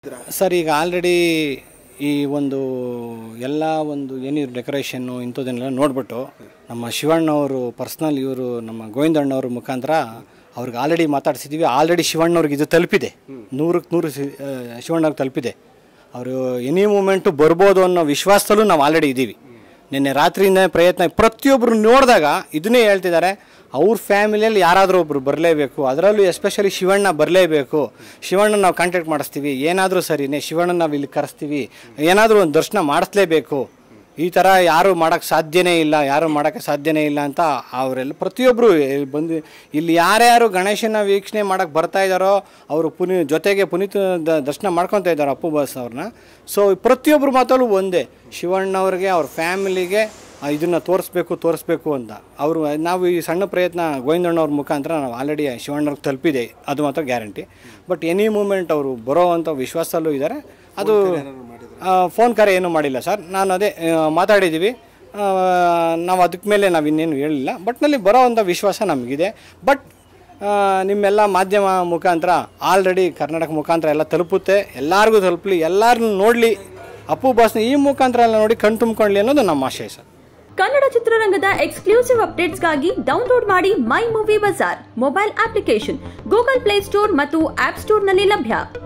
sir ಈಗ already ಈ ಒಂದು ಎಲ್ಲ ಒಂದು ಏನಿದ್ರು ಡೆಕೋರೇಷನ್ನು ಇಂಥದ್ದನ್ನೆಲ್ಲ ನೋಡ್ಬಿಟ್ಟು ನಮ್ಮ ಶಿವಣ್ಣವರು ಪರ್ಸ್ನಲ್ ಇವರು ನಮ್ಮ ಗೋವಿಂದಣ್ಣವ್ರ ಮುಖಾಂತರ ಅವ್ರಿಗೆ ಆಲ್ರೆಡಿ ಮಾತಾಡ್ಸಿದ್ದೀವಿ ಆಲ್ರೆಡಿ ಶಿವಣ್ಣವ್ರಿಗೆ ಇದು ತಲುಪಿದೆ ನೂರಕ್ಕೆ ನೂರು ಸಿ- ಆ, ಶಿವಣ್ಣವ್ರಿಗೆ ತಲುಪಿದೆ ಅವರು ಎನಿ ಮೂಮೆಂಟು ಬರ್ಬೋದು ಅನ್ನೋ ವಿಶ್ವಾಸದಲ್ಲೂ ನಾವು ಆಲ್ರೆಡಿ ಇದ್ದೀವಿ ನಿನ್ನೆ ರಾತ್ರಿಯಿಂದ ಪ್ರಯತ್ನ ಪ್ರತಿಯೊಬ್ಬರು ನೋಡಿದಾಗ ಇದನ್ನೇ ಹೇಳ್ತಿದ್ದಾರೆ ಅವ್ರ ಫ್ಯಾಮಿಲಿಯಲ್ಲಿ ಯಾರಾದರೂ ಒಬ್ರು ಬರಲೇಬೇಕು ಅದರಲ್ಲೂ ಎಸ್ಪೆಷಲಿ ಶಿವಣ್ಣ ಬರಲೇಬೇಕು ಶಿವಣ್ಣ ನಾವು ಕಾಂಟ್ಯಾಕ್ಟ್ ಮಾಡಿಸ್ತೀವಿ ಏನಾದರೂ ಸರಿನೇ ಶಿವಣ್ಣ ನಾವು ಇಲ್ಲಿ ಕರೆಸ್ತೀವಿ ಏನಾದರೂ ಒಂದು ದರ್ಶನ ಮಾಡಿಸ್ಲೇಬೇಕು ಈ ಥರ ಯಾರು ಮಾಡೋಕ್ಕೆ ಸಾಧ್ಯನೇ ಇಲ್ಲ ಯಾರು ಮಾಡೋಕ್ಕೆ ಸಾಧ್ಯನೇ ಇಲ್ಲ ಅಂತ ಅವರೆಲ್ಲ ಪ್ರತಿಯೊಬ್ಬರು ಬಂದು ಇಲ್ಲಿ ಯಾರ್ಯಾರು ಗಣೇಶನ ವೀಕ್ಷಣೆ ಮಾಡೋಕ್ಕೆ ಬರ್ತಾ ಇದ್ದಾರೋ ಅವರು ಪುನಿ ಜೊತೆಗೆ ಪುನೀತ್ ದ- ದರ್ಶನ ಮಾಡ್ಕೊತಾ ಇದ್ದಾರೆ ಅಪ್ಪು ಬಾಸ್ ಅವ್ರನ್ನ ಸೊ ಪ್ರತಿಯೊಬ್ಬರು ಮಾತಲ್ಲೂ ಒಂದೇ ಶಿವಣ್ಣವ್ರಿಗೆ ಅವ್ರ ಫ್ಯಾಮಿಲಿಗೆ ಇದನ್ನು ತೋರಿಸ್ಬೇಕು ತೋರಿಸ್ಬೇಕು ಅಂತ ಅವರು ನಾವು ಈ ಸಣ್ಣ ಪ್ರಯತ್ನ ಗೋವಿಂದಣ್ಣವ್ರ ಮುಖಾಂತರ ನಾವು ಆಲ್ರೆಡಿ ಶಿವಣ್ಣವ್ರಿಗೆ ತಲುಪಿದೆ ಅದು ಮಾತ್ರ ಗ್ಯಾರಂಟಿ ಬಟ್ ಎನಿ ಮೂಮೆಂಟ್ ಅವರು ಬರೋ ಅಂಥ ವಿಶ್ವಾಸದಲ್ಲೂ ಇದ್ದಾರೆ ಅದು ಫೋನ್ ಕರೆ ಏನೂ ಮಾಡಿಲ್ಲ ಸರ್ ನಾನು ಅದೇ ಆ, ಮಾತಾಡಿದ್ದೀವಿ ಆ, ನಾವು ಅದಕ್ಕೆ ಮೇಲೆ ನಾವು ಇನ್ನೇನು ಹೇಳಿಲ್ಲ ಬಟ್ನಲ್ಲಿ ಬರೋ ಅಂಥ ವಿಶ್ವಾಸ ನಮಗಿದೆ ಬಟ್ ನಿಮ್ಮೆಲ್ಲ ಮಾಧ್ಯಮ ಮುಖಾಂತರ ಆಲ್ರೆಡಿ ಕರ್ನಾಟಕ ಮುಖಾಂತರ ಎಲ್ಲ ತಲುಪುತ್ತೆ ಎಲ್ಲರಿಗೂ ತಲುಪಲಿ ಎಲ್ಲರನ್ನೂ ನೋಡಲಿ ಅಪ್ಪು ಬಾಸ್ನ ಈ ಮುಖಾಂತರ ಎಲ್ಲ ನೋಡಿ ಕಣ್ ತುಂಬ್ಕೊಳ್ಳಿ ಅನ್ನೋದು ನಮ್ಮ ಆಶಯ ಸರ್ ಕನ್ನಡ ಚಿತ್ರರಂಗದ ಎಕ್ಸ್ಕ್ಲೂಸಿವ್ ಅಪ್ಡೇಟ್ಸ್ಗಾಗಿ ಡೌನ್ಲೋಡ್ ಮಾಡಿ My Movie Bazaar mobile application Google Play Store ಮತ್ತು ಆಪ್ ಸ್ಟೋರ್ನಲ್ಲಿ ಲಭ್ಯ